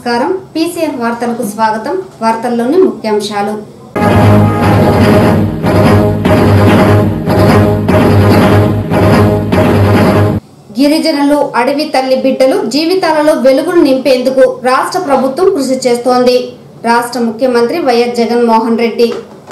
నమస్కారం పీసీఆర్ వార్తలకు స్వాగతం వార్తల్లోని ముఖ్యాంశాలు గిరిజనులు అడవి తల్లి బిడ్డలు జీవితాలలో వెలుగును నింపేందుకు రాష్ట్ర ప్రభుత్వం కృషి చేస్తోంది రాష్ట్ర ముఖ్యమంత్రి వైఎస్ జగన్మోహన్ రెడ్డి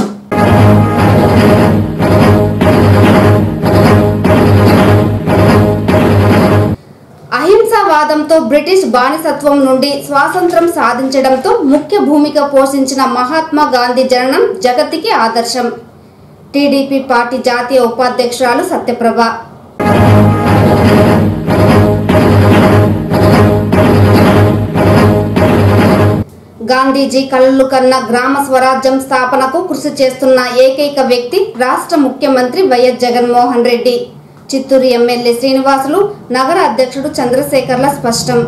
అహింసావాదంతో బ్రిటిష్ బానిసత్వం నుండి స్వాతంత్రం సాధించడంతో ముఖ్య భూమిక పోషించిన మహాత్మా గాంధీ జననం జగత్తుకి ఆదర్శం టీడీపీ పార్టీ జాతీయ ఉపాధ్యక్షురాలు సత్యప్రభ గాంధీజీ కలలు కన్న గ్రామ స్వరాజ్యం స్థాపనకు కృషి చేస్తున్న ఏకైక వ్యక్తి రాష్ట్ర ముఖ్యమంత్రి వైఎస్ జగన్మోహన్ రెడ్డి చిత్తూరు ఎమ్మెల్యే శ్రీనివాసులు నగర అధ్యక్షుడు చంద్రశేఖర్ల స్పష్టం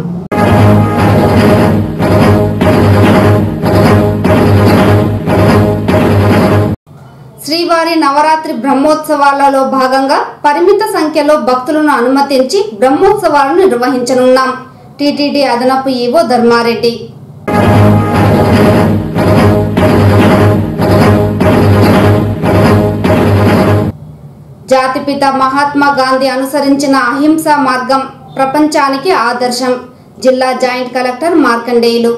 శ్రీవారి నవరాత్రి బ్రహ్మోత్సవాలలో భాగంగా పరిమిత సంఖ్యలో భక్తులను అనుమతించి బ్రహ్మోత్సవాలను నిర్వహించనున్నాం టీటీడీ అదనపు ఈవో ధర్మారెడ్డి జాతిపిత మహాత్మా గాంధీ అనుసరించిన అహింసా మార్గం ప్రపంచానికి ఆదర్శం జిల్లా జాయింట్ కలెక్టర్ మార్కండేయులు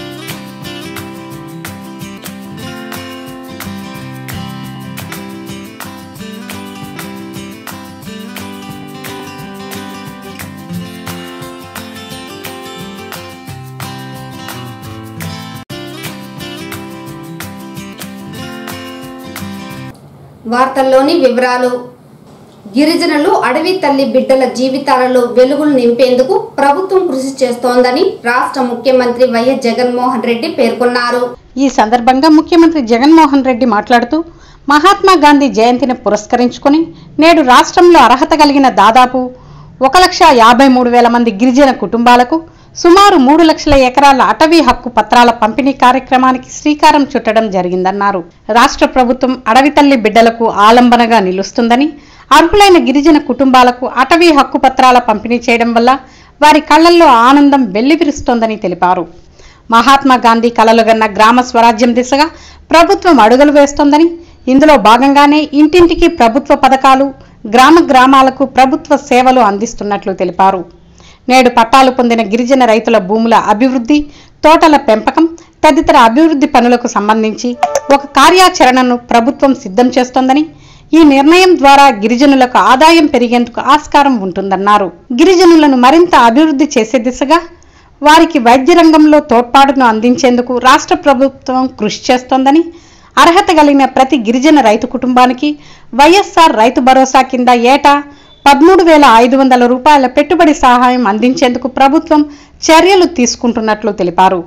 వార్తల్లోని వివరాలు గిరిజనులు అడవి తల్లి బిడ్డల జీవితాలలో వెలుగులు నింపేందుకు ప్రభుత్వం కృషి చేస్తోందని రాష్ట్ర ముఖ్యమంత్రి వైఎస్ జగన్మోహన్ రెడ్డి పేర్కొన్నారు ఈ సందర్భంగా ముఖ్యమంత్రి జగన్మోహన్ రెడ్డి మాట్లాడుతూ మహాత్మా గాంధీ జయంతిని పురస్కరించుకుని నేడు రాష్ట్రంలో అర్హత కలిగిన దాదాపు ఒక లక్ష యాభై మూడు వేల మంది గిరిజన కుటుంబాలకు సుమారు మూడు లక్షల ఎకరాల అటవీ హక్కు పత్రాల పంపిణీ కార్యక్రమానికి శ్రీకారం చుట్టడం జరిగిందన్నారు రాష్ట్ర ప్రభుత్వం అడవి తల్లి బిడ్డలకు ఆలంబనగా నిలుస్తుందని అర్హులైన గిరిజన కుటుంబాలకు అటవీ హక్కు పత్రాల పంపిణీ చేయడం వల్ల వారి కళ్లల్లో ఆనందం వెల్లివిరుస్తోందని తెలిపారు మహాత్మా గాంధీ కలలుగన్న గ్రామ స్వరాజ్యం దిశగా ప్రభుత్వం అడుగులు వేస్తోందని ఇందులో భాగంగానే ఇంటింటికి ప్రభుత్వ పథకాలు గ్రామ గ్రామాలకు ప్రభుత్వ సేవలు అందిస్తున్నట్లు తెలిపారు నేడు పట్టాలు పొందిన గిరిజన రైతుల భూముల అభివృద్ధి తోటల పెంపకం తదితర అభివృద్ధి పనులకు సంబంధించి ఒక కార్యాచరణను ప్రభుత్వం సిద్ధం చేస్తోందని ఈ నిర్ణయం ద్వారా గిరిజనులకు ఆదాయం పెరిగేందుకు ఆస్కారం ఉంటుందన్నారు గిరిజనులను మరింత అభివృద్ధి చేసే దిశగా వారికి వైద్య రంగంలో తోడ్పాటును అందించేందుకు రాష్ట్ర ప్రభుత్వం కృషి చేస్తోందని అర్హత కలిగిన ప్రతి గిరిజన రైతు కుటుంబానికి వైఎస్ఆర్ రైతు భరోసా కింద ఏటా పదమూడు వేల ఐదు వందల రూపాయల పెట్టుబడి సహాయం అందించేందుకు ప్రభుత్వం చర్యలు తీసుకుంటున్నట్లు తెలిపారు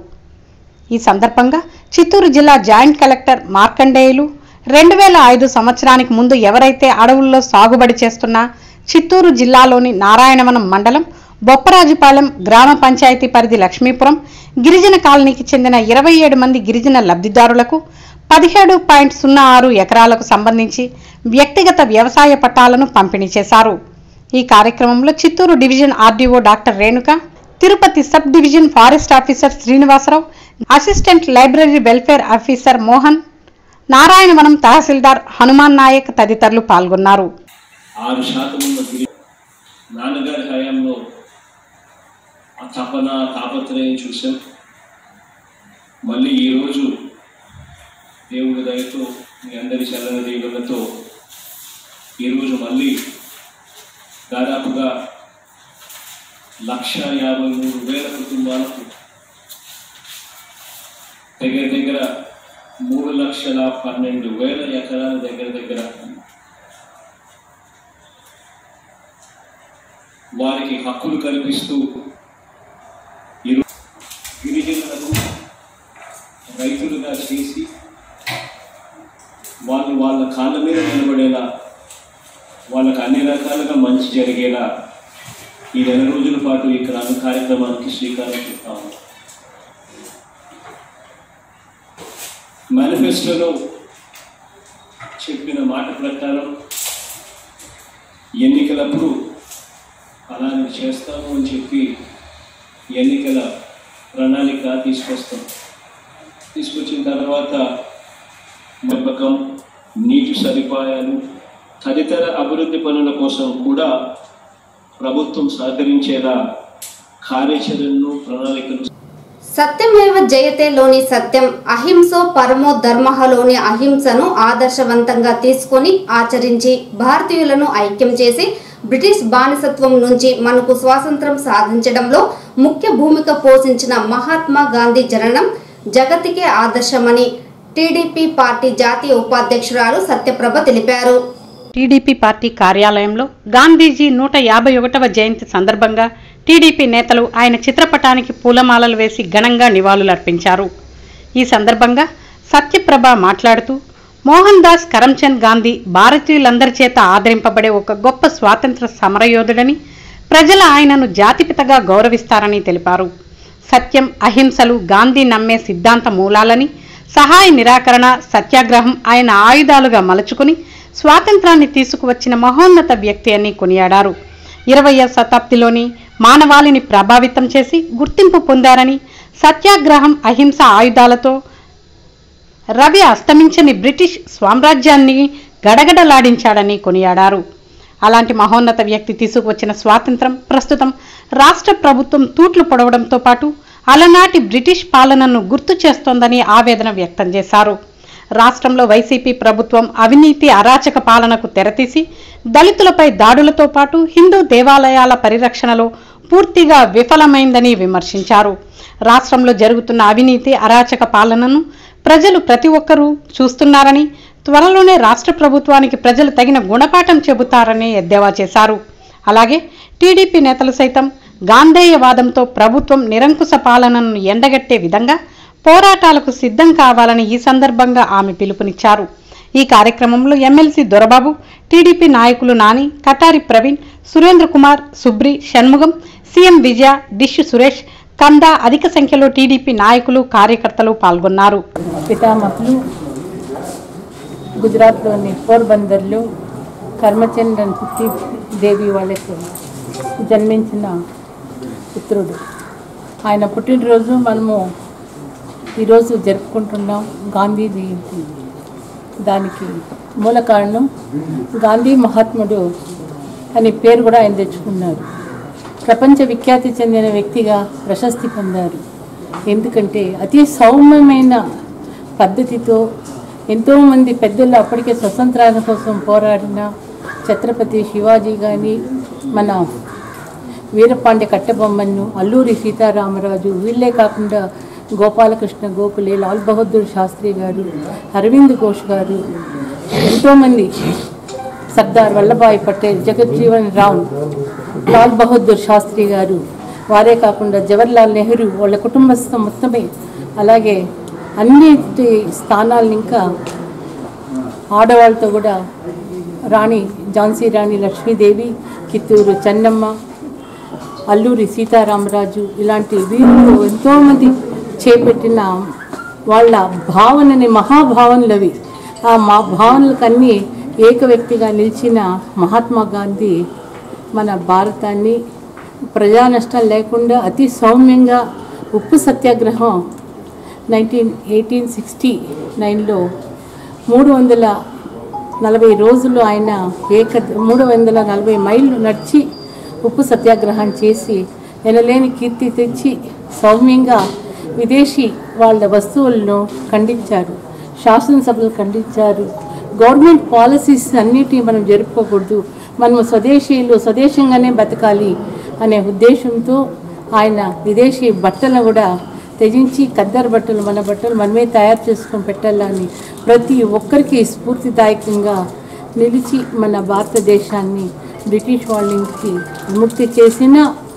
ఈ సందర్భంగా చిత్తూరు జిల్లా జాయింట్ కలెక్టర్ మార్కండేయులు రెండు వేల ఐదు సంవత్సరానికి ముందు ఎవరైతే అడవుల్లో సాగుబడి చేస్తున్నా చిత్తూరు జిల్లాలోని నారాయణవనం మండలం బొప్పరాజుపాలెం గ్రామ పంచాయతీ పరిధి లక్ష్మీపురం గిరిజన కాలనీకి చెందిన ఇరవై ఏడు మంది గిరిజన లబ్ధిదారులకు పదిహేడు పాయింట్ సున్నా ఆరు ఎకరాలకు సంబంధించి వ్యక్తిగత వ్యవసాయ పట్టాలను పంపిణీ చేశారు ఈ కార్యక్రమంలో Chittoor division RDO doctor Renuka Tirupati sub division forest officer Srinivasarao assistant library welfare officer Mohan Narayanavanam tahsildar Hanuman Naik తదితరులు పాల్గొన్నారు ఆరు శాతం ఉన్న గిరి నాన్నగారి హయాంలో ఆ తపన తాపత్రయం చూసాం మళ్ళీ ఈరోజు దేవుడి దయతో మీ అందరి చల్లన దేవులతో ఈరోజు మళ్ళీ దాదాపుగా లక్ష యాభై మూడు వేల కుటుంబాలకు దగ్గర దగ్గర మూడు లక్షల పన్నెండు వేల ఎకరాల దగ్గర దగ్గర వారికి హక్కులు కల్పిస్తూ ఇరు గిరిజనులను రైతులుగా చేసి వాళ్ళు వాళ్ళ కాళ్ళ మీద నిలబడేలా వాళ్ళకి అన్ని రకాలుగా మంచి జరిగేలా ఈ నెల రోజుల పాటు ఈ గ్రామ కార్యక్రమానికి శ్రీకారం చుట్టాము మేనిఫెస్టోలో చెప్పిన మాట ప్రకారం ఎన్నికలప్పుడు అలానే చేస్తాము అని చెప్పి ఎన్నికల ప్రణాళిక తీసుకొస్తాం తీసుకొచ్చిన తర్వాత పెంపకం నీటి సదుపాయాలు తదితర అభివృద్ధి పనుల కోసం కూడా ప్రభుత్వం సహకరించేలా కార్యాచరణను ప్రణాళికలు సత్యమేవ జయతేలోని సత్యం అహింసో పరమో ధర్మహలోని అహింసను ఆదర్శవంతంగా తీసుకొని ఆచరించి భారతీయులను ఐక్యం చేసి బ్రిటిష్ బానిసత్వం నుంచి మనకు స్వాతంత్రం సాధించడంలో ముఖ్య భూమిక పోషించిన మహాత్మా గాంధీ జననం జగతికే ఆదర్శమని టీడీపీ పార్టీ జాతీయ ఉపాధ్యక్షురాలు సత్యప్రభ తెలిపారు టీడీపీ పార్టీ కార్యాలయంలో గాంధీజీ నూట యాభై ఒకటవ జయంతి సందర్భంగా టీడీపీ నేతలు ఆయన చిత్రపటానికి పూలమాలలు వేసి ఘనంగా నివాళులర్పించారు ఈ సందర్భంగా సత్యప్రభ మాట్లాడుతూ మోహన్ దాస్ కరమ్చంద్ గాంధీ భారతీయులందరి చేత ఆదరింపబడే ఒక గొప్ప స్వాతంత్ర సమరయోధుడని ప్రజల ఆయనను జాతిపితగా గౌరవిస్తారని తెలిపారు సత్యం అహింసలు గాంధీ నమ్మే సిద్ధాంత మూలాలని సహాయ నిరాకరణ సత్యాగ్రహం ఆయన ఆయుధాలుగా మలుచుకుని స్వాతంత్రాన్ని తీసుకువచ్చిన మహోన్నత వ్యక్తి అని కొనియాడారు ఇరవయ శతాబ్దిలోని మానవాళిని ప్రభావితం చేసి గుర్తింపు పొందారని సత్యాగ్రహం అహింస ఆయుధాలతో రవి అస్తమించని బ్రిటిష్ సామ్రాజ్యాన్ని గడగడలాడించాడని కొనియాడారు అలాంటి మహోన్నత వ్యక్తి తీసుకువచ్చిన స్వాతంత్రం ప్రస్తుతం రాష్ట్ర ప్రభుత్వం తూట్లు పొడవడంతో పాటు అలనాటి బ్రిటిష్ పాలనను గుర్తు చేస్తోందని ఆవేదన వ్యక్తం చేశారు రాష్ట్రంలో వైసీపీ ప్రభుత్వం అవినీతి అరాచక పాలనకు తెరతీసి దళితులపై దాడులతో పాటు హిందూ దేవాలయాల పరిరక్షణలో పూర్తిగా విఫలమైందని విమర్శించారు రాష్ట్రంలో జరుగుతున్న అవినీతి అరాచక పాలనను ప్రజలు ప్రతి ఒక్కరూ చూస్తున్నారని త్వరలోనే రాష్ట్ర ప్రభుత్వానికి ప్రజలు తగిన గుణపాఠం చెబుతారని ఎద్దేవా చేశారు అలాగే టీడీపీ నేతలు సైతం గాంధేయవాదంతో ప్రభుత్వం నిరంకుశ పాలనను ఎండగట్టే విధంగా పోరాటాలకు సిద్ధం కావాలని ఈ సందర్భంగా ఆమె పిలుపునిచ్చారు ఈ కార్యక్రమంలో ఎమ్మెల్సీ దొరబాబు టీడీపీ నాయకులు నాని కటారి ప్రవీణ్ సురేంద్ర కుమార్ సుబ్రి షణ్ముగం సీఎం విజయ డిష్ సురేష్ కంద అధిక సంఖ్యలో టీడీపీ నాయకులు కార్యకర్తలు పాల్గొన్నారు పితామహులు గుజరాత్లోని పోర్బందర్లో కర్మచంద్రన్ పుట్టి దేవి వాళ్ళకు జన్మించిన పుత్రుడు ఆయన పుట్టినరోజు మనము ఈరోజు జరుపుకుంటున్నాం గాంధీ జయంతి దానికి మూల కారణం గాంధీ మహాత్ముడు అనే పేరు కూడా ఆయన తెచ్చుకున్నారు ప్రపంచ విఖ్యాతి చెందిన వ్యక్తిగా ప్రశస్తి పొందారు ఎందుకంటే అతి సౌమ్యమైన పద్ధతితో ఎంతోమంది పెద్దలు అప్పటికే స్వతంత్రాల కోసం పోరాడిన ఛత్రపతి శివాజీ కానీ మన వీరపాండ్య కట్టబొమ్మను అల్లూరి సీతారామరాజు వీళ్ళే కాకుండా గోపాలకృష్ణ గోఖలే లాల్ బహదూర్ శాస్త్రి గారు అరవింద్ ఘోష్ గారు ఎంతోమంది సర్దార్ వల్లభాయ్ పటేల్ జగజ్జీవన్ రామ్ లాల్ బహదూర్ శాస్త్రి గారు వారే కాకుండా జవహర్లాల్ నెహ్రూ వాళ్ళ కుటుంబస్థం మొత్తమే అలాగే అన్నిటి స్థానాలను ఇంకా ఆడవాళ్ళతో కూడా రాణి ఝాన్సీ రాణి లక్ష్మీదేవి కిత్తూరు చెన్నమ్మ అల్లూరి సీతారామరాజు ఇలాంటి వీరులు ఎంతోమంది చేపట్టిన వాళ్ళ భావనని మహాభావనలు అవి ఆ మా భావనలకన్నీ ఏక వ్యక్తిగా నిలిచిన మహాత్మా గాంధీ మన భారతాన్ని ప్రజా నష్టం లేకుండా అతి సౌమ్యంగా ఉప్పు సత్యాగ్రహం నైన్టీన్ ఎయిటీన్ సిక్స్టీ నైన్లో మూడు వందల నలభై రోజులు ఆయన ఏక మూడు వందల నలభై మైళ్ళు నడిచి ఉప్పు సత్యాగ్రహం చేసి ఎనలేని కీర్తి తెచ్చి సౌమ్యంగా విదేశీ వాళ్ళ వస్తువులను ఖండించారు శాసనసభలు ఖండించారు గవర్నమెంట్ పాలసీస్ అన్నిటినీ మనం జరుపుకోకూడదు మనం స్వదేశీయులు స్వదేశంగానే బతకాలి అనే ఉద్దేశంతో ఆయన విదేశీ బట్టలను కూడా త్యజించి ఖద్దరు బట్టలు మన బట్టలు మనమే తయారు చేసుకొని పెట్టాలని ప్రతి ఒక్కరికి స్ఫూర్తిదాయకంగా నిలిచి మన భారతదేశాన్ని బ్రిటిష్ వాళ్ళ నుంచి విముక్తి చేసిన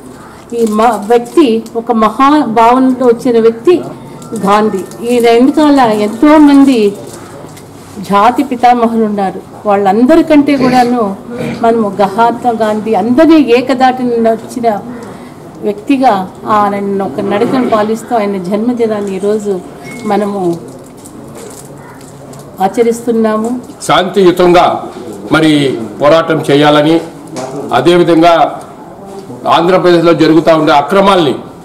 ఈ మా వ్యక్తి ఒక మహా భావనలో వచ్చిన వ్యక్తి గాంధీ ఈ వెనకాల ఎంతోమంది జాతి పితామహులు ఉన్నారు వాళ్ళందరికంటే కూడాను మనము మహాత్మా గాంధీ అందరినీ ఏకదాటిని వచ్చిన వ్యక్తిగా ఆయన ఒక నడకను పాలిస్తూ ఆయన జన్మదినాన్ని ఈరోజు మనము ఆచరిస్తున్నాము శాంతియుతంగా మరి పోరాటం చేయాలని అదేవిధంగా ఆంధ్రప్రదేశ్లో జరుగుతూ ఉండే అక్రమాల్ని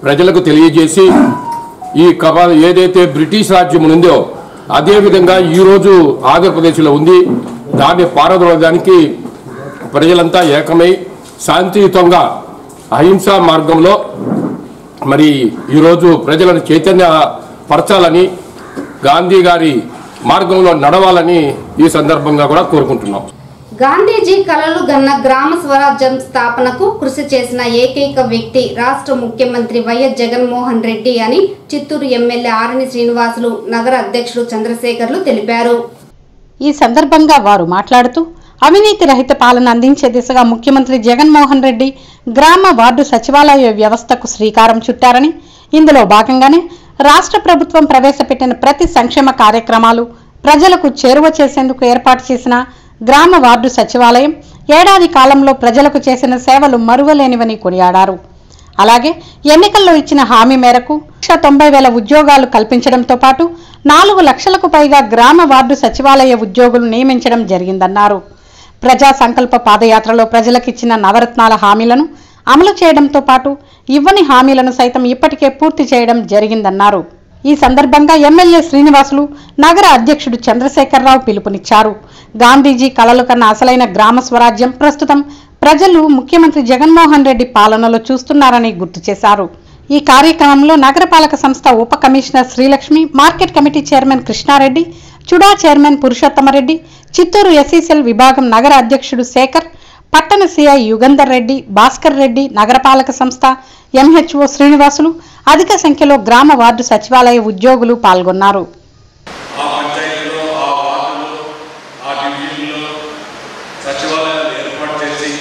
ప్రజలకు తెలియజేసి ఈ కబా ఏదైతే బ్రిటిష్ రాజ్యం ఉందో అదే విధంగా ఈరోజు ఆంధ్రప్రదేశ్లో ఉంది దాన్ని పారదోలడానికి ప్రజలంతా ఏకమై శాంతియుతంగా అహింసా మార్గంలో మరి ఈరోజు ప్రజలను చైతన్య పరచాలని గాంధీ గారి మార్గంలో నడవాలని ఈ సందర్భంగా కూడా కోరుకుంటున్నాం గాంధీజీ కలలు గన్న గ్రామ స్వరాజ్యం స్థాపనకు కృషి చేసిన ఏకైక వ్యక్తి రాష్ట్ర ముఖ్యమంత్రి వైఎస్ జగన్మోహన్ రెడ్డి అని చిత్తూరు ఎమ్మెల్యే ఆరణి శ్రీనివాసులు నగర అధ్యక్షుడు చంద్రశేఖర్లు తెలిపారు ఈ సందర్భంగా వారు మాట్లాడుతూ అవినీతి రహిత పాలన అందించే దిశగా ముఖ్యమంత్రి జగన్మోహన్ రెడ్డి గ్రామ వార్డు సచివాలయ వ్యవస్థకు శ్రీకారం చుట్టారని ఇందులో భాగంగానే రాష్ట్ర ప్రభుత్వం ప్రవేశపెట్టిన ప్రతి సంక్షేమ కార్యక్రమాలు ప్రజలకు చేరువ చేసేందుకు ఏర్పాటు చేసిన గ్రామ వార్డు సచివాలయం ఏడాది కాలంలో ప్రజలకు చేసిన సేవలు మరువలేనివని కొనియాడారు అలాగే ఎన్నికల్లో ఇచ్చిన హామీ మేరకు లక్ష తొంభై వేల ఉద్యోగాలు కల్పించడంతో పాటు నాలుగు లక్షలకు పైగా గ్రామ వార్డు సచివాలయ ఉద్యోగులు నియమించడం జరిగిందన్నారు ప్రజా సంకల్ప పాదయాత్రలో ప్రజలకిచ్చిన నవరత్నాల హామీలను అమలు చేయడంతో పాటు ఇవ్వని హామీలను సైతం ఇప్పటికే పూర్తి చేయడం జరిగిందన్నారు ఈ సందర్భంగా ఎమ్మెల్యే శ్రీనివాసులు నగర అధ్యక్షుడు చంద్రశేఖరరావు పిలుపునిచ్చారు గాంధీజీ కలలు కన్న అసలైన గ్రామ స్వరాజ్యం ప్రస్తుతం ప్రజలు ముఖ్యమంత్రి జగన్మోహన్ రెడ్డి పాలనలో చూస్తున్నారని గుర్తు చేశారు ఈ కార్యక్రమంలో నగరపాలక సంస్థ ఉప commissioner Srilakshmi market committee chairman Krishnareddy CUDA chairman Purushothamreddy Chittoor ఎస్ఈసెల్ విభాగం నగర అధ్యక్షుడు శేఖర్ పట్టణ సిఐ యుగంధర్ రెడ్డి భాస్కర్ రెడ్డి నగరపాలక సంస్థ ఎంహెచ్ఓ శ్రీనివాసులు అధిక సంఖ్యలో గ్రామ వార్డు సచివాలయ ఉద్యోగులు పాల్గొన్నారు ఆ పంచాయతీలో ఆ వార్డులో ఆ డివిజన్లో సచివాలయాలు ఏర్పాటు చేసి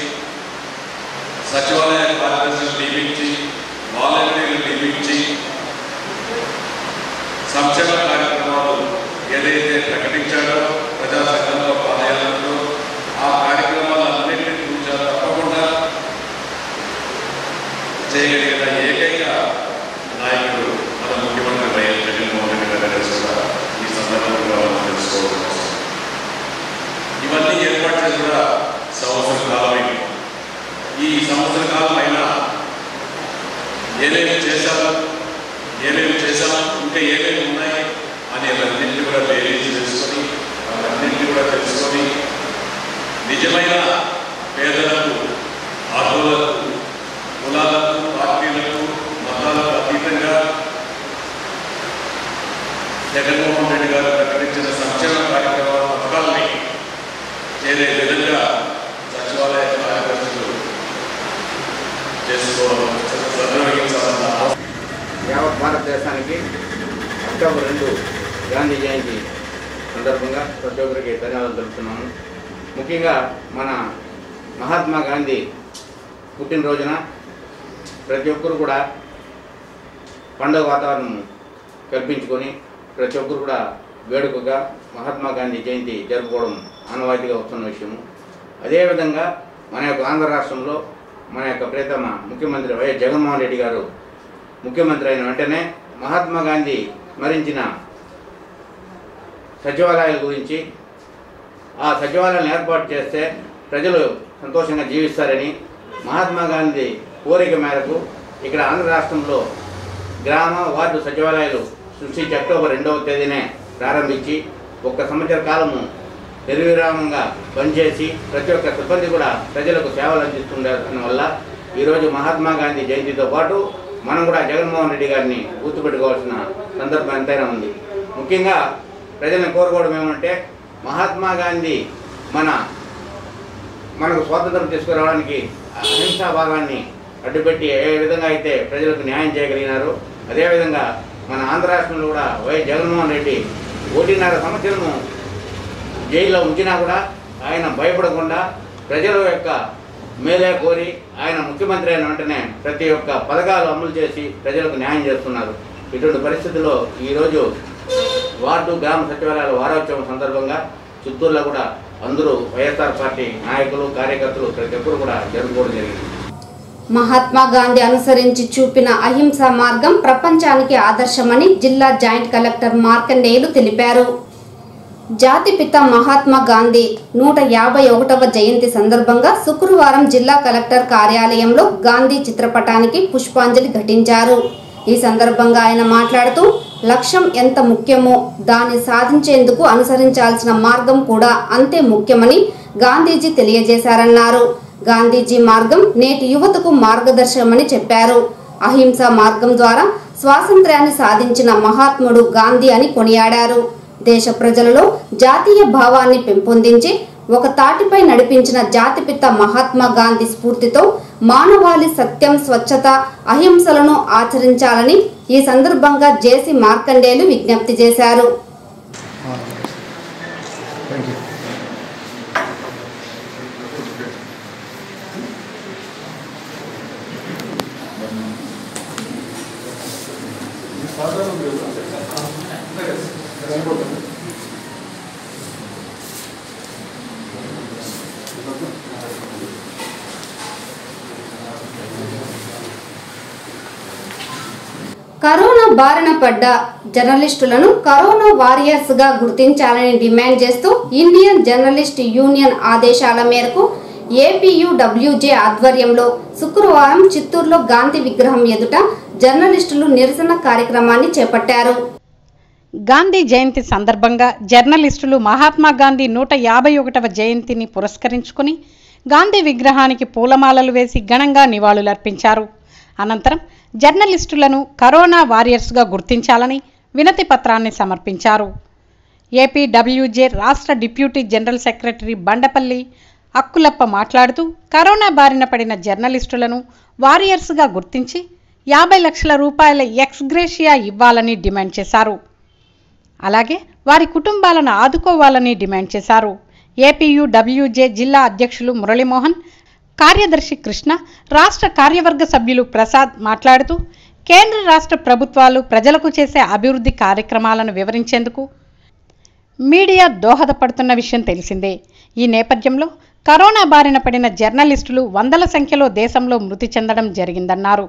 సచివాలయ కార్యదర్శులు నియమించి వాలంటీర్లు నియమించి సంక్షేమ కార్యక్రమాలు ఏదైతే ప్రకటించాడో ప్రజా సంఘంలో పాదయాత్రలో ఆ కార్యక్రమాలన్నింటినీ గురించి తప్పకుండా చేయగలిగిన ఏకైక నాయకుడు మన ముఖ్యమంత్రి వైఎస్ జగన్మోహన్ రెడ్డి గారు అనేది కూడా ఈ సందర్భంగా మనం తెలుసుకోవడం అవసరం. ఇవన్నీ ఏర్పాటు చేసి కూడా సంవత్సర కాలమైంది ఈ సంవత్సర కాలం అయినా ఏమేమి చేశాము ఏమేమి చేశాము ఇంకా ఏమేమి ఉన్నాయి అని అవన్నింటినీ కూడా బేరీజ్ చేసుకొని అవన్నింటినీ కూడా తెలుసుకొని నిజమైన పేదలకు అర్హులకు కులాలకు పార్టీలకు మతాలకు అతీతంగా జగన్మోహన్ రెడ్డి గారు ప్రకటించిన సంక్షేమ కార్యక్రమాల పథకాలని చేరే విధంగా సచివాలయ కార్యదర్శులు చేసుకోవాలి నిర్వహించాలన్న అవసరం యావత్ భారతదేశానికి అక్టోబర్ రెండు గాంధీ జయంతి సందర్భంగా ప్రతి ఒక్కరికి ధన్యవాదాలు తెలుపుతున్నాము ముఖ్యంగా మన మహాత్మా గాంధీ పుట్టినరోజున ప్రతి ఒక్కరు కూడా పండుగ వాతావరణం కల్పించుకొని ప్రతి ఒక్కరు కూడా వేడుకగా మహాత్మా గాంధీ జయంతి జరుపుకోవడం ఆనవాయితీగా వస్తున్న విషయము అదేవిధంగా మన యొక్క ఆంధ్ర రాష్ట్రంలో మన యొక్క ప్రియతమ ముఖ్యమంత్రి వైఎస్ జగన్మోహన్ రెడ్డి గారు ముఖ్యమంత్రి అయిన వెంటనే మహాత్మా గాంధీ స్మరించిన సచివాలయాల గురించి ఆ సచివాలయాలను ఏర్పాటు చేస్తే ప్రజలు సంతోషంగా జీవిస్తారని మహాత్మా గాంధీ కోరిక మేరకు ఇక్కడ ఆంధ్ర రాష్ట్రంలో గ్రామ వార్డు సచివాలయాలు సృష్టించి అక్టోబర్ రెండవ తేదీనే ప్రారంభించి ఒక్క సంవత్సర కాలము నిర్విరామంగా పనిచేసి ప్రతి ఒక్క సిబ్బంది కూడా ప్రజలకు సేవలు అందిస్తుండటం వల్ల ఈరోజు మహాత్మా గాంధీ జయంతితో పాటు మనం కూడా జగన్మోహన్ రెడ్డి గారిని గుర్తుపెట్టుకోవాల్సిన సందర్భం ఎంతైనా ఉంది ముఖ్యంగా ప్రజలను కోరుకోవడం ఏమంటే మహాత్మా గాంధీ మన మనకు స్వాతంత్రం తీసుకురావడానికి అహింసా భాగాన్ని అడ్డుపెట్టి ఏ విధంగా అయితే ప్రజలకు న్యాయం చేయగలిగినారో అదేవిధంగా మన ఆంధ్ర రాష్ట్రంలో కూడా వైఎస్ జగన్మోహన్ రెడ్డి ఒకటిన్నర సంవత్సరము జైల్లో ఉంచినా కూడా ఆయన భయపడకుండా ప్రజల యొక్క మేలే కోరి ఆయన ముఖ్యమంత్రి అయిన వెంటనే ప్రతి ఒక్క పథకాలు అమలు చేసి ప్రజలకు న్యాయం చేస్తున్నారు ఇటువంటి పరిస్థితుల్లో ఈరోజు వార్డు గ్రామ సచివాలయాల వారోత్సవం సందర్భంగా చిత్తూరులో కూడా అందరూ వైఎస్ఆర్ పార్టీ నాయకులు కార్యకర్తలు ప్రతి ఒక్కరు కూడా జరుపుకోవడం జరిగింది మహాత్మా గాంధీ అనుసరించి చూపిన అహింసా మార్గం ప్రపంచానికి ఆదర్శమని జిల్లా జాయింట్ కలెక్టర్ మార్కండేయులు తెలిపారు జాతిపిత మహాత్మా గాంధీ నూట యాభై ఒకటవ జయంతి సందర్భంగా శుక్రవారం జిల్లా కలెక్టర్ కార్యాలయంలో గాంధీ చిత్రపటానికి పుష్పాంజలి ఘటించారు ఈ సందర్భంగా ఆయన మాట్లాడుతూ లక్ష్యం ఎంత ముఖ్యమో దాన్ని సాధించేందుకు అనుసరించాల్సిన మార్గం కూడా అంతే ముఖ్యమని గాంధీజీ తెలియజేశారన్నారు గాంధీజీ మార్గం నేటి యువతకు మార్గదర్శకమని చెప్పారు అహింస మార్గం ద్వారా స్వాతంత్ర్యాన్ని సాధించిన మహాత్ముడు గాంధీ అని కొనియాడారు దేశ ప్రజలలో జాతీయ భావాన్ని పెంపొందించి ఒక తాటిపై నడిపించిన జాతిపిత మహాత్మా గాంధీ స్ఫూర్తితో మానవాళి సత్యం స్వచ్ఛత అహింసలను ఆచరించాలని ఈ సందర్భంగా జేసీ మార్కండేలు విజ్ఞప్తి చేశారు కరోనా బారిన పడ్డ జర్నలిస్టులను కరోనా వారియర్స్ గా గుర్తించాలని డిమాండ్ చేస్తూ ఇండియన్ జర్నలిస్ట్ యూనియన్ ఆదేశాల మేరకు ఏపీయూడబ్ల్యూజే ఆధ్వర్యంలో శుక్రవారం చిత్తూరులో గాంధీ విగ్రహం ఎదుట జర్నలిస్టులు నిరసన కార్యక్రమాన్ని చేపట్టారు గాంధీ జయంతి సందర్భంగా జర్నలిస్టులు మహాత్మా గాంధీ నూట యాభై ఒకటవ జయంతిని పురస్కరించుకుని గాంధీ విగ్రహానికి పూలమాలలు వేసి ఘనంగా నివాళులర్పించారు అనంతరం జర్నలిస్టులను కరోనా వారియర్స్గా గుర్తించాలని వినతి పత్రాన్ని సమర్పించారు ఏపీడబ్ల్యూజే రాష్ట్ర deputy general secretary Bandapalli Akkulappa మాట్లాడుతూ కరోనా బారిన పడిన జర్నలిస్టులను వారియర్స్గా గుర్తించి యాభై లక్షల రూపాయల ఎక్స్గ్రేషియా ఇవ్వాలని డిమాండ్ చేశారు అలాగే వారి కుటుంబాలను ఆదుకోవాలని డిమాండ్ చేశారు ఏపీయూడబ్ల్యూజే జిల్లా అధ్యక్షులు మురళీమోహన్ కార్యదర్శి కృష్ణ రాష్ట్ర కార్యవర్గ సభ్యులు ప్రసాద్ మాట్లాడుతూ కేంద్ర రాష్ట్ర ప్రభుత్వాలు ప్రజలకు చేసే అభివృద్ధి కార్యక్రమాలను వివరించేందుకు మీడియా దోహదపడుతున్న విషయం తెలిసిందే ఈ నేపథ్యంలో కరోనా బారిన పడిన జర్నలిస్టులు వందల సంఖ్యలో దేశంలో మృతి చెందడం జరిగిందన్నారు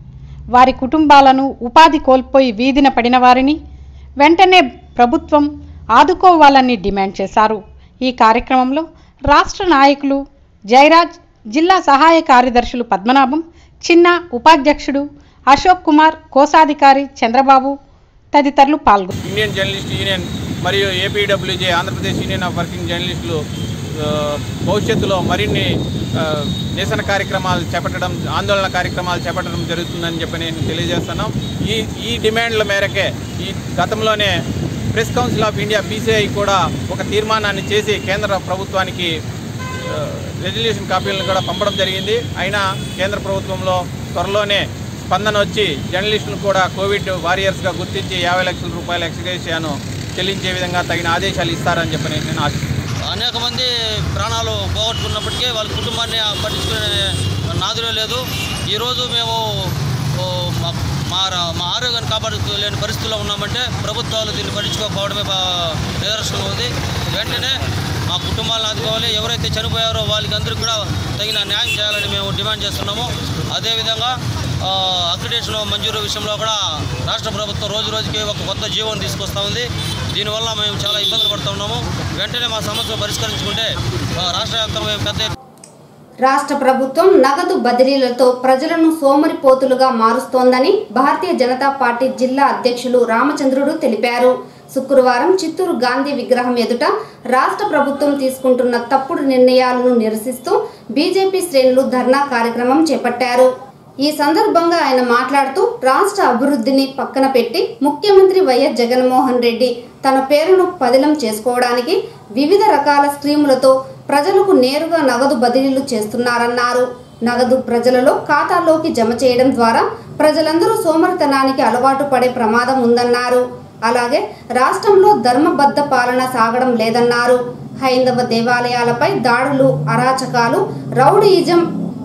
వారి కుటుంబాలను ఉపాధి కోల్పోయి వీధిన పడిన వారిని వెంటనే ప్రభుత్వం ఆదుకోవాలని డిమాండ్ చేశారు ఈ కార్యక్రమంలో రాష్ట్ర నాయకులు జయరాజ్ జిల్లా సహాయ కార్యదర్శులు పద్మనాభం చిన్న ఉపాధ్యక్షుడు అశోక్ కుమార్ కోశాధికారి చంద్రబాబు తదితరులు పాల్గొన్నారు ఇండియన్ జర్నలిస్ట్ యూనియన్ మరియు APWJ Andhra Pradesh union of working జర్నలిస్టులు ఆ, భవిష్యత్తులో మరిన్ని ఆ, నిరసన కార్యక్రమాలు చేపట్టడం ఆందోళన కార్యక్రమాలు చేపట్టడం జరుగుతుందని చెప్పి నేను తెలియజేస్తున్నాం ఈ ఈ డిమాండ్ల మేరకే ఈ గతంలోనే press council of India PCI కూడా ఒక తీర్మానాన్ని చేసి కేంద్ర ప్రభుత్వానికి ఆ, రెజల్యూషన్ కాపీలను కూడా పంపడం జరిగింది అయినా కేంద్ర ప్రభుత్వంలో త్వరలోనే స్పందన వచ్చి జర్నలిస్టులు కూడా కోవిడ్ వారియర్స్గా గుర్తించి యాభై లక్షల రూపాయల ఎక్స్గ్రేషియాను చెల్లించే విధంగా తగిన ఆదేశాలు ఇస్తారని చెప్పని నేను ఆశిస్తున్నాను అనేక మంది ప్రాణాలు పోగొట్టుకున్నప్పటికీ వాళ్ళ కుటుంబాన్ని పట్టించుకునే నాదులే లేదు ఈరోజు మేము ఓ, మా- మా రా- మా ఆరోగ్యాన్ని కాపాడుకోలేని పరిస్థితుల్లో ఉన్నామంటే ప్రభుత్వాలు దీన్ని పట్టించుకోకపోవడమే బా- నిదర్శనం ఉంది వెంటనే మా కుటుంబాలను ఆదుకోవాలి ఎవరైతే చనిపోయారో వాళ్ళకి అందరికీ కూడా తగిన న్యాయం చేయాలని మేము డిమాండ్ చేస్తున్నాము అదేవిధంగా ఆ, అక్రిడేషన్ మంజూరు విషయంలో కూడా రాష్ట్ర ప్రభుత్వం రోజు రోజుకి ఒక కొత్త జీవోని తీసుకొస్తా ఉంది దీనివల్ల మేము చాలా ఇబ్బందులు పడుతూ ఉన్నాము వెంటనే మా సమస్యలు పరిష్కరించుకుంటే ఆ, రాష్ట్ర వ్యాప్తంగా మేము పెద్ద ఎత్తున రాష్ట్ర ప్రభుత్వం నగదు బదిలీలతో ప్రజలను సోమరిపోతులుగా మారుస్తోందని భారతీయ జనతా పార్టీ జిల్లా అధ్యక్షులు రామచంద్రుడు తెలిపారు శుక్రవారం చిత్తూరు గాంధీ విగ్రహం ఎదుట రాష్ట్ర ప్రభుత్వం తీసుకుంటున్న తప్పుడు నిర్ణయాలను నిరసిస్తూ బీజేపీ శ్రేణులు ధర్నా కార్యక్రమం చేపట్టారు ఈ సందర్భంగా ఆయన మాట్లాడుతూ రాష్ట్ర అభివృద్ధిని పక్కన పెట్టి ముఖ్యమంత్రి వైఎస్ జగన్మోహన్ రెడ్డి తన పేరును పదిలం చేసుకోవడానికి వివిధ రకాల స్కీములతో ప్రజలకు నేరుగా నగదు బదిలీలు చేస్తున్నారన్నారు నగదు ప్రజలలో ఖాతాలోకి జమ చేయడం ద్వారా ప్రజలందరూ సోమరితనానికి అలవాటు పడే ప్రమాదం ఉందన్నారు అలాగే రాష్ట్రంలో ధర్మబద్ధ పాలన సాగడం లేదన్నారు హైందవ దేవాలయాలపై దాడులు అరాచకాలు రౌడీయిజం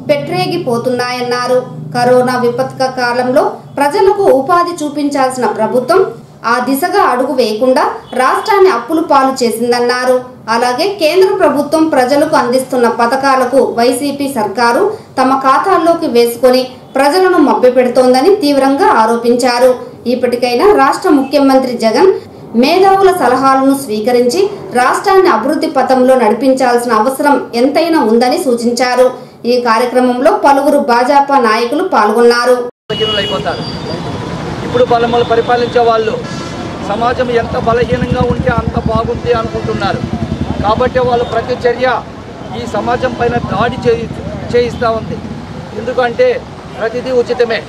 పెట్టరేగిపోతున్నాయన్నారు కరోనా విపత్క కాలంలో ప్రజలకు ఉపాధి చూపించాల్సిన ప్రభుత్వం ఆ దిశగా అడుగు వేయకుండా రాష్ట్రాన్ని అప్పులు పాలు చేసిందన్నారు అలాగే కేంద్ర ప్రభుత్వం ప్రజలకు అందిస్తున్న పథకాలకు వైసీపీ సర్కారు తమ ఖాతాల్లోకి వేసుకొని ప్రజలను మభ్యపెడుతోందని తీవ్రంగా ఆరోపించారు ఇప్పటికైనా రాష్ట్ర ముఖ్యమంత్రి జగన్ మేధావుల సలహాలను స్వీకరించి రాష్ట్రాన్ని అభివృద్ధి పథంలో నడిపించాల్సిన అవసరం ఎంతైనా ఉందని సూచించారు ఈ కార్యక్రమంలో పలువురు భాజపా నాయకులు పాల్గొన్నారు అయిపోతారు ఇప్పుడు బలములు పరిపాలించే వాళ్ళు సమాజం ఎంత బలహీనంగా ఉంటే అంత బాగుంది అనుకుంటున్నారు కాబట్టి వాళ్ళు ప్రతి చర్య ఈ సమాజం పైన దాడి చేయి చేయిస్తూ ఉంది ఎందుకంటే ప్రతిదీ ఉచితమే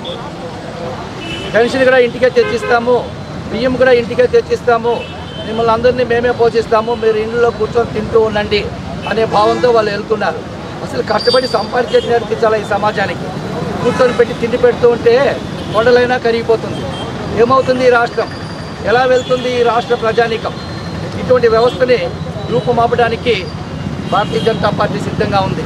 పెన్షన్ కూడా ఇంటికే తెచ్చిస్తాము బియ్యం కూడా ఇంటికే తెచ్చిస్తాము మిమ్మల్ని అందరినీ మేమే పోషిస్తాము మీరు ఇంట్లో కూర్చొని తింటూ ఉండండి అనే భావంతో వాళ్ళు వెళ్తున్నారు అసలు కష్టపడి సంపాదించేది నేర్పించాలి ఈ సమాజానికి కూర్చొని పెట్టి తిండి పెడుతూ ఉంటే కొండలైనా కరిగిపోతుంది ఏమవుతుంది ఈ రాష్ట్రం ఎలా వెళ్తుంది ఈ రాష్ట్ర ప్రజానీకం ఇటువంటి వ్యవస్థని రూపుమాపడానికి భారతీయ జనతా పార్టీ సిద్ధంగా ఉంది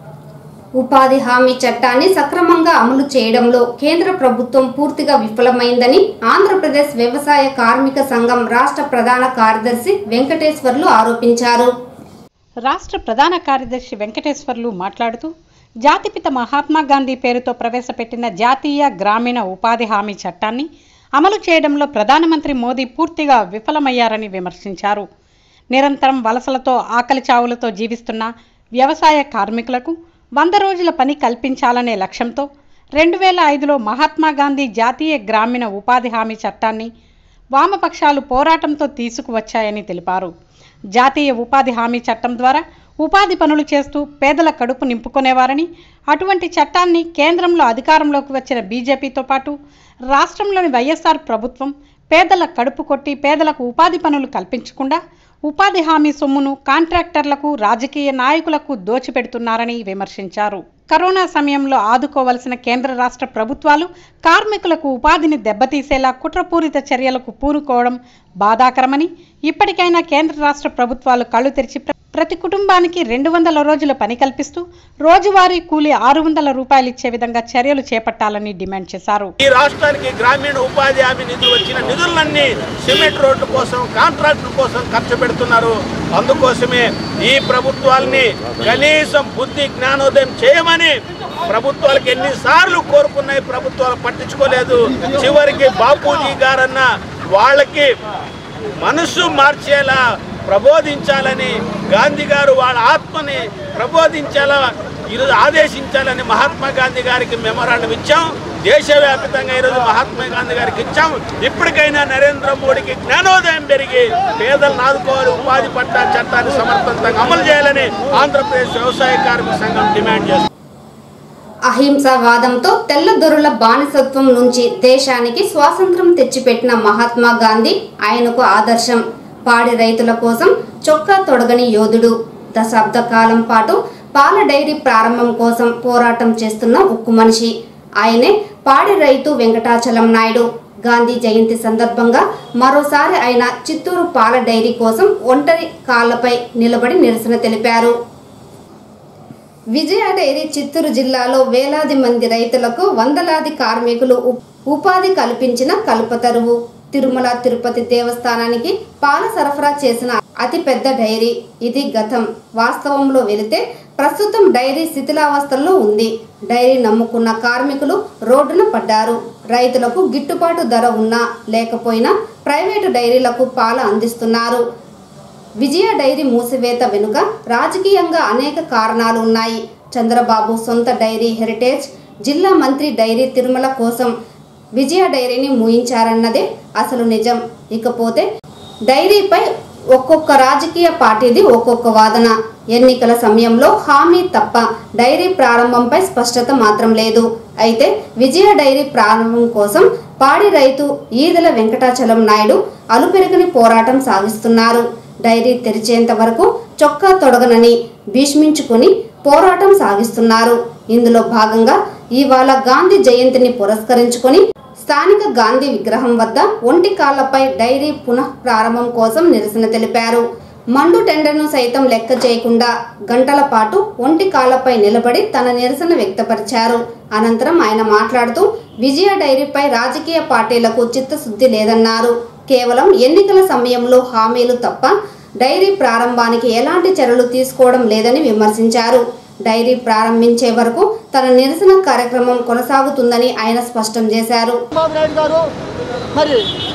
ఉపాధి హామీ చట్టాన్ని సక్రమంగా అమలు చేయడంలో కేంద్ర ప్రభుత్వం పూర్తిగా విఫలమైందని ఆంధ్రప్రదేశ్ వ్యవసాయ కార్మిక సంఘం రాష్ట్ర ప్రధాన కార్యదర్శి వెంకటేశ్వర్లు ఆరోపించారు రాష్ట్ర ప్రధాన కార్యదర్శి వెంకటేశ్వర్లు మాట్లాడుతూ జాతిపిత మహాత్మా గాంధీ పేరుతో ప్రవేశపెట్టిన జాతీయ గ్రామీణ ఉపాధి హామీ చట్టాన్ని అమలు చేయడంలో ప్రధానమంత్రి మోదీ పూర్తిగా విఫలమయ్యారని విమర్శించారు నిరంతరం వలసలతో ఆకలి చావులతో జీవిస్తున్న వ్యవసాయ కార్మికులకు వంద రోజుల పని కల్పించాలనే లక్ష్యంతో రెండు వేల ఐదులో మహాత్మా గాంధీ జాతీయ గ్రామీణ ఉపాధి హామీ చట్టాన్ని వామపక్షాలు పోరాటంతో తీసుకువచ్చాయని తెలిపారు జాతీయ ఉపాధి హామీ చట్టం ద్వారా ఉపాధి పనులు చేస్తూ పేదల కడుపు నింపుకునేవారని అటువంటి చట్టాన్ని కేంద్రంలో అధికారంలోకి వచ్చిన బీజేపీతో పాటు రాష్ట్రంలోని వైఎస్ఆర్ ప్రభుత్వం పేదల కడుపు కొట్టి పేదలకు ఉపాధి పనులు కల్పించకుండా ఉపాధి హామీ సొమ్మును కాంట్రాక్టర్లకు రాజకీయ నాయకులకు దోచిపెడుతున్నారని విమర్శించారు కరోనా సమయంలో ఆదుకోవలసిన కేంద్ర రాష్ట్ర ప్రభుత్వాలు కార్మికులకు ఉపాధిని దెబ్బతీసేలా కుట్రపూరిత చర్యలకు పూనుకోవడం బాధాకరమని ఇప్పటికైనా కేంద్ర రాష్ట్ర ప్రభుత్వాలు కళ్ళు తెరిచి ప్ర- ప్రతి కుటుంబానికి రెండు వందల రోజుల పని కల్పిస్తూ రోజువారీ కూలీ ఆరు వందల రూపాయలు ఇచ్చే విధంగా చర్యలు చేపట్టాలని డిమాండ్ చేశారు ఈ రాష్ట్రానికి గ్రామీణ ఉపాధి హామీ నిధులు వచ్చిన నిధులన్నీ సిమెంట్ రోడ్ల కోసం కాంట్రాక్టుల కోసం ఖర్చు పెడుతున్నారు అందుకోసమే ఈ ప్రభుత్వాల్ని కనీసం బుద్ధి జ్ఞానోదయం చేయమని ప్రభుత్వాలకు ఎన్నిసార్లు కోరుకున్నాయి ప్రభుత్వాలు పట్టించుకోలేదు చివరికి బాపూజీ గారన్న వాళ్ళకి మనసు మార్చేలా ప్రబోధించాలని గాంధీ గారు వాళ్ళ ఆత్మని ప్రబోధించేలా ఈరోజు ఆదేశించాలని మహాత్మా గాంధీ గారికి మెమోరాండం ఇచ్చాం దేశవ్యాప్తంగా ఈరోజు మహాత్మా గాంధీ గారికి ఇచ్చాం ఇప్పటికైనా నరేంద్ర మోడీకి జ్ఞానోదయం పెరిగి పేదలను ఆదుకోవాలి ఉపాధి పట్ట చట్టాన్ని సమర్థవంతంగా అమలు చేయాలని ఆంధ్రప్రదేశ్ వ్యవసాయ కార్మిక సంఘం డిమాండ్ చేస్తుంది అహింసావాదంతో తెల్లదొరల బానిసత్వం నుంచి దేశానికి స్వాతంత్రం తెచ్చిపెట్టిన మహాత్మా గాంధీ ఆయనకు ఆదర్శం పాడి రైతుల కోసం చొక్కా తొడగని యోధుడు దశాబ్ద కాలం పాటు పాల డైరీ ప్రారంభం కోసం పోరాటం చేస్తున్న ఉక్కు మనిషి ఆయనే పాడి రైతు వెంకటాచలం నాయుడు గాంధీ జయంతి సందర్భంగా మరోసారి ఆయన చిత్తూరు పాల డైరీ కోసం ఒంటరి కాళ్లపై నిలబడి నిరసన తెలిపారు విజయ డైరీ చిత్తూరు జిల్లాలో వేలాది మంది రైతులకు వందలాది కార్మికులు ఉ- ఉపాధి కల్పించిన కల్పతరువు తిరుమల తిరుపతి దేవస్థానానికి పాల సరఫరా చేసిన అతిపెద్ద డైరీ ఇది గతం వాస్తవంలో వెళితే ప్రస్తుతం డైరీ శిథిలావస్థల్లో ఉంది డైరీ నమ్ముకున్న కార్మికులు రోడ్డున పడ్డారు రైతులకు గిట్టుబాటు ధర ఉన్నా లేకపోయినా ప్రైవేటు డైరీలకు పాలు అందిస్తున్నారు విజయ డైరీ మూసివేత వెనుక రాజకీయంగా అనేక కారణాలు ఉన్నాయి చంద్రబాబు సొంత డైరీ హెరిటేజ్ జిల్లా మంత్రి డైరీ తిరుమల కోసం విజయ డైరీని మూయించారన్నదే అసలు నిజం ఇకపోతే డైరీపై ఒక్కొక్క రాజకీయ పార్టీది ఒక్కొక్క వాదన ఎన్నికల సమయంలో హామీ తప్ప డైరీ ప్రారంభంపై స్పష్టత మాత్రం లేదు అయితే విజయ డైరీ ప్రారంభం కోసం పాడి రైతు ఈదల వెంకటాచలం నాయుడు అలుపెరగని పోరాటం సాగిస్తున్నారు డైరీ తెరిచేంత వరకు చొక్కా తొడగనని భీష్మించుకుని పోరాటం సాగిస్తున్నారు ఇందులో భాగంగా ఇవాళ గాంధీ జయంతిని పురస్కరించుకొని స్థానిక గాంధీ విగ్రహం వద్ద ఒంటి కాళ్లపై డైరీ పునః ప్రారంభం కోసం నిరసన తెలిపారు మండు టెండర్ను సైతం లెక్క చేయకుండా గంటల పాటు ఒంటి కాళ్లపై నిలబడి తన నిరసన వ్యక్తపరిచారు అనంతరం ఆయన మాట్లాడుతూ విజయ డైరీపై రాజకీయ పార్టీలకు చిత్తశుద్ధి లేదన్నారు కేవలం ఎన్నికల సమయంలో హామీలు తప్ప డైరీ ప్రారంభానికి ఎలాంటి చర్యలు తీసుకోవడం లేదని విమర్శించారు డైరీ ప్రారంభించే వరకు తన నిరసన కార్యక్రమం కొనసాగుతుందని ఆయన స్పష్టం చేశారు చంద్రబాబు నాయుడు గారు మరి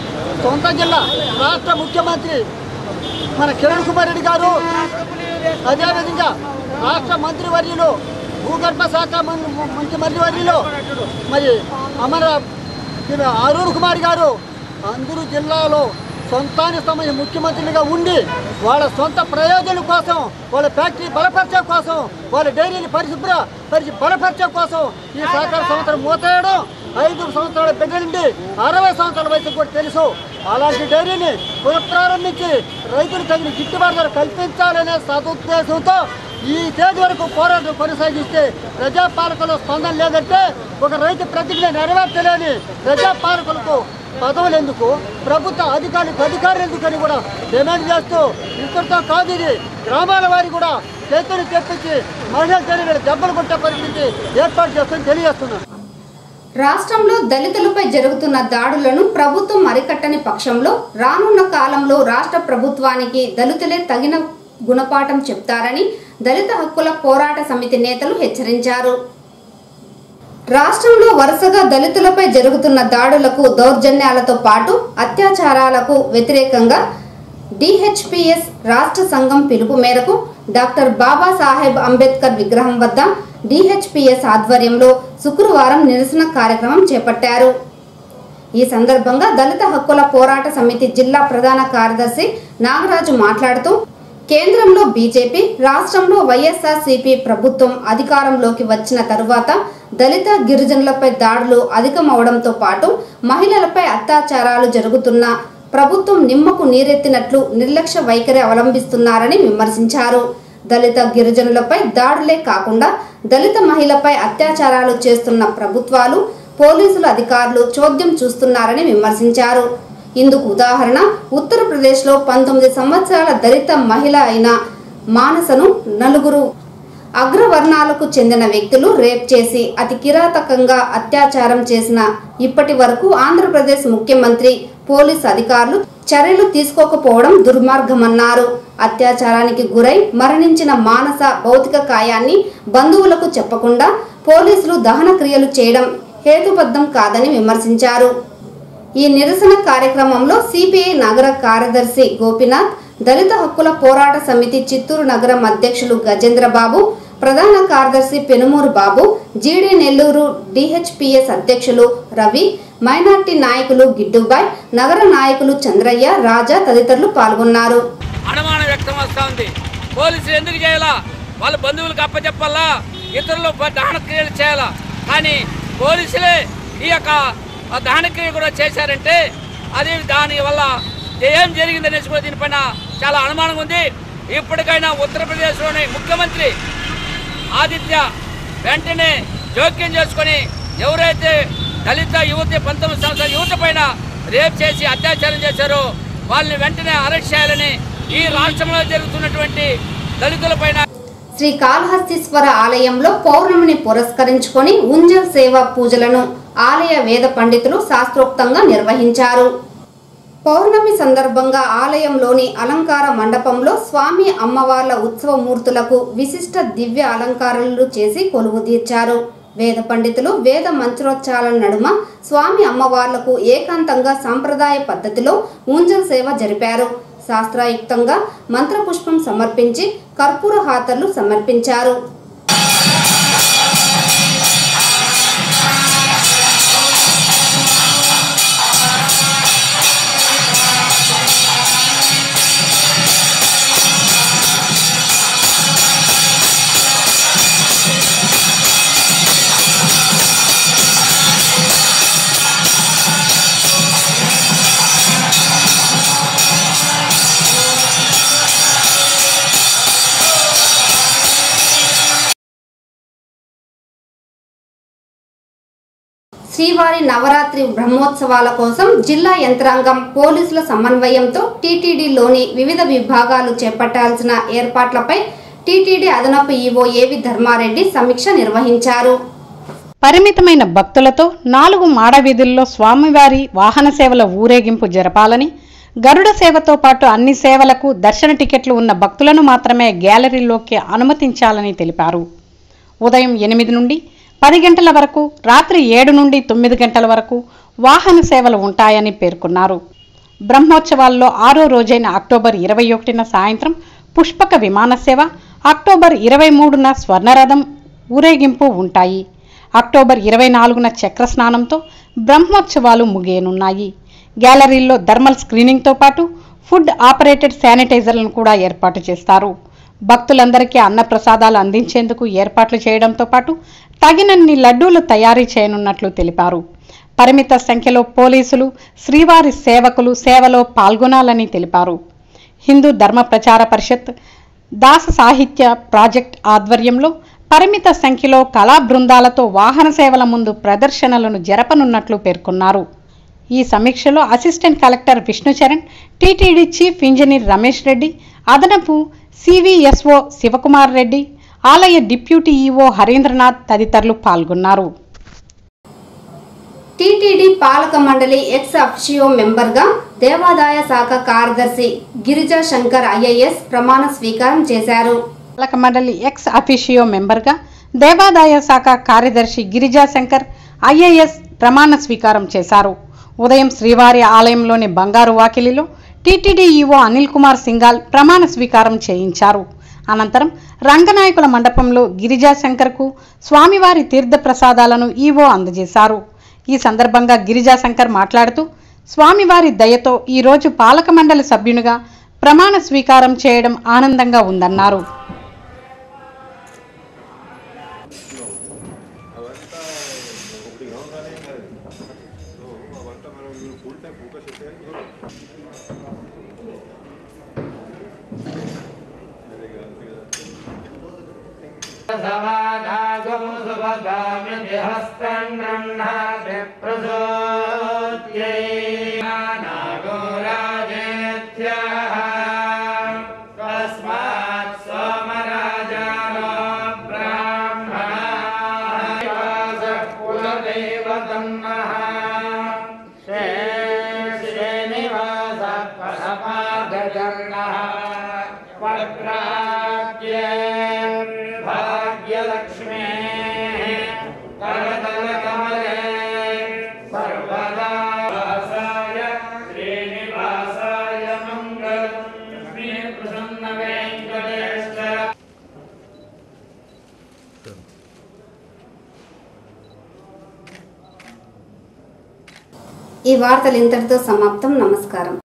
సొంత జిల్లా రాష్ట్ర ముఖ్యమంత్రి మన కిరణ్ కుమార్ రెడ్డి గారు అదేవిధంగా రాష్ట్ర మంత్రివర్యులు భూగర్భ శాఖ మం- మంత్రి మంత్రివర్యులు మరి అమర ఈయన అరుణ్ కుమార్ గారు అందరూ జిల్లాలో సొంతానికి సంబంధించిన ముఖ్యమంత్రులుగా ఉండి వాళ్ళ సొంత ప్రయోజనం కోసం వాళ్ళ ఫ్యాక్టరీ బలపరిచే కోసం వాళ్ళ డైరీని పరిశుభ్ర పరిచి బలపరిచే కోసం ఈ సహకార సంవత్సరం మూతేయడం ఐదు సంవత్సరాల బిడ్డ నుండి అరవై సంవత్సరాల వయసు కూడా తెలుసు అలాంటి డైరీని పునఃప్రారంభించి రైతులు తగిన గిట్టుబాటు ధర కల్పించాలనే సదుద్దేశంతో ఈ తేదీ వరకు పోరాటం కొనసాగిస్తే ప్రజాపాలకుల స్పందన లేదంటే ఒక రైతు ప్రతిజ్ఞ నెరవేర్చలేని ప్రజాపాలకులకు పదవులు ఎందుకు ప్రభుత్వ అధికారులకు అధికారులు ఎందుకని కూడా డిమాండ్ చేస్తూ ఇంతటితో కాదు ఇది గ్రామాల వారి కూడా చేతులు తెప్పించి మహిళల తెలియని దెబ్బలు కొట్టే పరిస్థితి ఏర్పాటు చేస్తుందని తెలియజేస్తున్నాను రాష్ట్రంలో దళితులపై జరుగుతున్న దాడులను ప్రభుత్వం అరికట్టని పక్షంలో రానున్న కాలంలో రాష్ట్ర ప్రభుత్వానికి దళితులే తగిన గుణపాఠం చెప్తారని దళిత హక్కుల పోరాట సమితి నేతలు హెచ్చరించారు రాష్ట్రంలో వరుసగా దళితులపై జరుగుతున్న దాడులకు దౌర్జన్యాలతో పాటు అత్యాచారాలకు వ్యతిరేకంగా డిహెచ్పిఎస్ రాష్ట్ర సంఘం పిలుపు మేరకు డాక్టర్ బాబాసాహెబ్ అంబేద్కర్ విగ్రహం వద్ద డిహెచ్పిఎస్ ఆధ్వర్యంలో శుక్రవారం నిరసన కార్యక్రమం చేపట్టారు ఈ సందర్భంగా దళిత హక్కుల పోరాట సమితి జిల్లా ప్రధాన కార్యదర్శి నాగరాజు మాట్లాడుతూ కేంద్రంలో బీజేపీ రాష్ట్రంలో వైఎస్ఆర్సీపీ ప్రభుత్వం అధికారంలోకి వచ్చిన తరువాత దళిత గిరిజనులపై దాడులు అధికమవడంతో పాటు మహిళలపై అత్యాచారాలు జరుగుతున్న ప్రభుత్వం నిమ్మకు నీరెత్తినట్లు నిర్లక్ష్య వైఖరి అవలంబిస్తున్నారని విమర్శించారు దళిత గిరిజనులపై దాడులే కాకుండా దళిత మహిళపై అత్యాచారాలు చేస్తున్న ప్రభుత్వాలు పోలీసులు అధికారులు చోద్యం చూస్తున్నారని విమర్శించారు ఇందుకు ఉదాహరణ ఉత్తరప్రదేశ్లో పంతొమ్మిది సంవత్సరాల దళిత మహిళ అయిన మానసను నలుగురు అగ్రవర్ణాలకు చెందిన వ్యక్తులు రేప్ చేసి అతి కిరాతకంగా అత్యాచారం చేసిన ఇప్పటి వరకు ఆంధ్రప్రదేశ్ ముఖ్యమంత్రి పోలీస్ అధికారులు చర్యలు తీసుకోకపోవడం దుర్మార్గమన్నారు అత్యాచారానికి గురై మరణించిన మానస భౌతిక కాయాన్ని బంధువులకు చెప్పకుండా పోలీసులు దహన క్రియలు చేయడం హేతుబద్ధం కాదని విమర్శించారు ఈ నిరసన కార్యక్రమంలో సిపిఐ నగర కార్యదర్శి గోపినాథ్ దళిత హక్కుల పోరాట సమితి చిత్తూరు నగరం అధ్యక్షులు గజేంద్ర బాబు ప్రధాన కార్యదర్శి పెనుమూరు బాబు జీడీ నెల్లూరు డిహెచ్పిఎస్ అధ్యక్షులు రవి మైనార్టీ నాయకులు గిడ్డుబాయ్ నగర నాయకులు చంద్రయ్య రాజా తదితరులు పాల్గొన్నారు అనుమానం వ్యక్తం వస్తూ ఉంది పోలీసులు ఎందుకు చేయాలా వాళ్ళ బంధువులకు అప్పచెప్పాలా ఇతరులు దహన క్రియలు చేయాలా కానీ పోలీసులే ఈ యొక్క దహన క్రియ కూడా చేశారంటే అది దాని వల్ల ఏం జరిగిందనేసి కూడా దీనిపైన చాలా అనుమానం ఉంది ఇప్పటికైనా ఉత్తరప్రదేశ్లోని ముఖ్యమంత్రి ఆదిత్య వెంటనే జోక్యం చేసుకొని ఎవరైతే దళిత యువతి పంతొమ్మిది సంవత్సరాల యువత పైన రేప్ చేసి అత్యాచారం చేశారో వాళ్ళని వెంటనే అరెస్ట్ చేయాలని ఈ రాష్ట్రంలో జరుగుతున్నటువంటి దళితులపైన శ్రీ కాళహస్తీశ్వర ఆలయంలో పౌర్ణమిని పురస్కరించుకొని ఉంజల్ సేవ పూజలను ఆలయ వేద పండితులు శాస్త్రోక్తంగా నిర్వహించారు పౌర్ణమి సందర్భంగా ఆలయంలోని అలంకార మండపంలో స్వామి అమ్మవార్ల ఉత్సవమూర్తులకు విశిష్ట దివ్య అలంకారాలు చేసి కొలువు తీర్చారు వేద పండితులు వేద మంత్రోచ్చాల నడుమ స్వామి అమ్మవార్లకు ఏకాంతంగా సాంప్రదాయ పద్ధతిలో ఊంజల్ సేవ జరిపారు శాస్త్రాయుక్తంగా మంత్రపుష్పం సమర్పించి కర్పూర హాతర్లు సమర్పించారు శ్రీవారి నవరాత్రి బ్రహ్మోత్సవాల కోసం జిల్లా యంత్రాంగం పోలీసుల సమన్వయంతో టీటీడీలోని వివిధ విభాగాలు చేపట్టాల్సిన ఏర్పాట్లపై టీటీడీ అదనపు ఈవో ఏవి ధర్మారెడ్డి సమీక్ష నిర్వహించారు పరిమితమైన భక్తులతో నాలుగు మాడవీధుల్లో స్వామివారి వాహన సేవల ఊరేగింపు జరపాలని గరుడ సేవతో పాటు అన్ని సేవలకు దర్శన టికెట్లు ఉన్న భక్తులను మాత్రమే గ్యాలరీలోకి అనుమతించాలని తెలిపారు ఉదయం ఎనిమిది నుండి పది గంటల వరకు రాత్రి ఏడు నుండి తొమ్మిది గంటల వరకు వాహన సేవలు ఉంటాయని పేర్కొన్నారు బ్రహ్మోత్సవాల్లో ఆరో రోజైన అక్టోబర్ ఇరవై ఒకటిన సాయంత్రం పుష్పక విమాన సేవ అక్టోబర్ ఇరవై మూడున స్వర్ణరథం ఊరేగింపు ఉంటాయి అక్టోబర్ ఇరవై నాలుగున చక్ర స్నానంతో బ్రహ్మోత్సవాలు ముగియనున్నాయి గ్యాలరీల్లో థర్మల్ స్క్రీనింగ్తో పాటు ఫుడ్ ఆపరేటెడ్ శానిటైజర్లను కూడా ఏర్పాటు చేస్తారు భక్తులందరికీ అన్నప్రసాదాలు అందించేందుకు ఏర్పాట్లు చేయడంతో పాటు తగినన్ని లడ్డూలు తయారీ చేయనున్నట్లు తెలిపారు పరిమిత సంఖ్యలో పోలీసులు శ్రీవారి సేవకులు సేవలో పాల్గొనాలని తెలిపారు హిందూ ధర్మ ప్రచార పరిషత్ దాస సాహిత్య ప్రాజెక్ట్ ఆధ్వర్యంలో పరిమిత సంఖ్యలో కళా బృందాలతో వాహన సేవల ముందు ప్రదర్శనలను జరపనున్నట్లు పేర్కొన్నారు ఈ సమీక్షలో assistant collector Vishnucharan TTD chief engineer Ramesh Reddy అదనపు సివిఎస్ఓ శివకుమార్ రెడ్డి ఆలయ డిప్యూటీ ఈఓ హరీంద్రనాథ్ తదితరులు పాల్గొన్నారు టీటీడీ పాలక మండలి ఎక్స్ అఫిషియో మెంబర్గా దేవాదాయ శాఖ కార్యదర్శి గిరిజా శంకర్ ఐఏఎస్ ప్రమాణ స్వీకారం చేశారు పాలక మండలి ఎక్స్ అఫిషియో మెంబర్గా దేవాదాయ శాఖ కార్యదర్శి గిరిజా శంకర్ ఐఏఎస్ ప్రమాణ స్వీకారం చేశారు ఉదయం శ్రీవారి ఆలయంలోని బంగారు వాకిలిలో టీటీడీ ఈవో అనిల్ కుమార్ సింగాల్ ప్రమాణ స్వీకారం చేయించారు అనంతరం రంగనాయకుల మండపంలో గిరిజా శంకర్కు స్వామివారి తీర్థ ప్రసాదాలను ఈవో అందజేశారు ఈ సందర్భంగా గిరిజా శంకర్ మాట్లాడుతూ స్వామివారి దయతో ఈరోజు పాలక మండలి సభ్యునిగా ప్రమాణ స్వీకారం చేయడం ఆనందంగా ఉందన్నారు तस्मात् सोमराजानो ब्राह्मणाः कुलदेवतन्नः श्रीनिवासपरमागजर्णः पत्राद्ये भाग्यलक्ष्मेः करतलकमले सर्वदा वासाय श्रीनिवासाय मङ्गलम् लक्ष्मीप्रसन्नवेङ्कटेश्वर ఈ వార్తలు ఇంతటితో సమాప్తం నమస్కారం